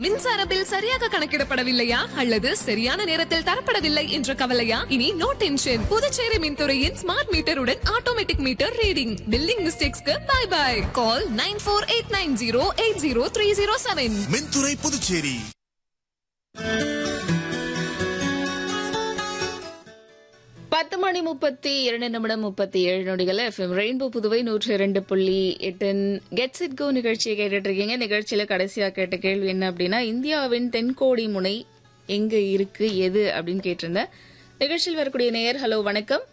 மின்சார பில் சரியாக கணக்கிடப்படவில்லையா அல்லது சரியான நேரத்தில் தரப்படவில்லை என்ற கவலையா இனி நோ டென்ஷன் புதுச்சேரி மின்துறையின் ஸ்மார்ட் மீட்டருடன் ஆட்டோமேட்டிக் மீட்டர் ரீடிங் பில்லிங் மிஸ்டேக்ஸ்க்கு bye bye call nine four eight nine zero eight zero three zero seven மின்துறை புதுச்சேரி பத்து மணி முப்பத்தி இரண்டு நிமிடம் முப்பத்தி ஏழு நொடிகள் எஃப்எம் ரெயின்போ புதுவை நூற்றி இரண்டு புள்ளி எட்டின் கெட்ஸ் இட் கோ நிகழ்ச்சியை கேட்டுட்டு இருக்கீங்க நிகழ்ச்சியில கடைசியா கேட்ட கேள்வி என்ன அப்படின்னா இந்தியாவின் தென்கோடி முனை எங்க இருக்கு எது அப்படின்னு கேட்டிருந்தேன் நிகழ்ச்சியில் வரக்கூடிய நேயர் ஹலோ வணக்கம்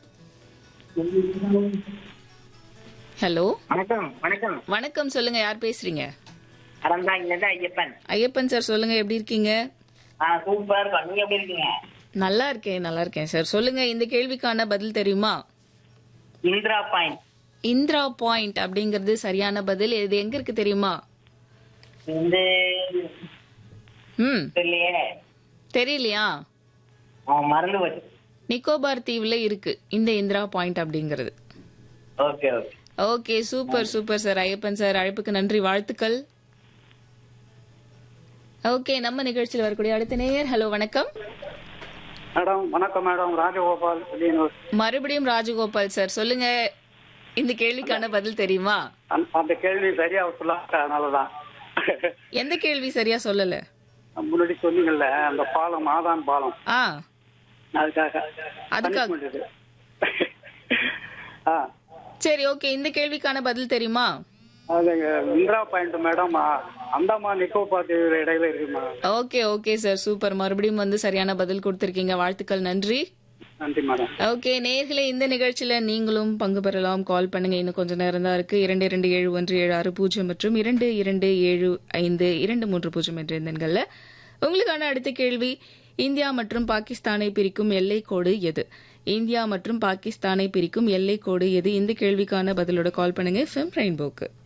ஹலோ வணக்கம் வணக்கம் வணக்கம் சொல்லுங்க யார் பேசுறீங்க அறந்தாங்க இருந்து ஐயப்பன் ஐயப்பன் சார் சொல்லுங்க எப்படி இருக்கீங்க ஆ சூப்பர் நீங்க எப்படி இருக்கீங்க நல்லா இருக்கேன் நல்லா இருக்கேன் சார் சொல்லுங்க இந்த கேள்விக்கான பதில் தெரியுமா இந்திரா பாயிண்ட் இந்திரா பாயிண்ட் அப்படிங்கிறது சரியான பதில் இது எங்க இருக்கு தெரியுமா வந்து ம் தெரியலையே தெரியலையா ஆ, மறந்து போச்சு நிக்கோபார் தீவுல இருக்கு இந்த இந்திரா பாயிண்ட் அப்படிங்கிறது okay okay okay super super sir Ayyappan sir அழைப்புக்கு நன்றி வாழ்த்துக்கள் ஓகே நம்ம நிகழ்ச்சியில் வரக்கூடிய அடுத்த நேயர் ஹலோ வணக்கம் மேடம் வணக்கம் மேடம் ராஜகோபால் வெளியனூர் மறுபடியும் ராஜகோபால் சார் சொல்லுங்க இந்த கேள்விக்கான பதில் தெரியுமா அந்த- அந்த கேள்வி சரியா சொல்லாத அதனாலதான் எந்த கேள்வி சரியா சொல்லல முன்னாடி சொன்னீங்கல்ல அந்த பாலம் மாதான் பாலம் ஆ அதுக்காக அதுக்காக punishment இது. ஆ சரி ஓகே இந்த கேள்விக்கான பதில் தெரியுமா அது இந்திரா பாயிண்ட் மேடம் ஆ, அந்தமான் நிக்கோபார் தீவு இடையில இருக்கு madam okay okay sir super மறுபடியும் வந்து சரியான பதில் கொடுத்திருக்கீங்க வாழ்த்துக்கள் நன்றி நன்றி மேடம் ஓகே நேர்களே இந்த நிகழ்ச்சியில நீங்களும் பங்கு பெறலாம் கால் பண்ணுங்க இன்னும் கொஞ்ச நேரம் தான் இருக்கு இரண்டு இரண்டு ஏழு ஒன்று ஏழு ஆறு பூஜ்ஜியம் மற்றும் இரண்டு இரண்டு ஏழு ஐந்து இரண்டு மூன்று பூஜ்ஜியம் என்ற எண்கள்ல உங்களுக்கான அடுத்த கேள்வி இந்தியா மற்றும் பாகிஸ்தானை பிரிக்கும் எல்லை கோடு எது இந்தியா மற்றும் பாகிஸ்தானை பிரிக்கும் எல்லை கோடு எது இந்த கேள்விக்கான பதிலோட கால் பண்ணுங்க ஃபெம் ரெயின்போக்கு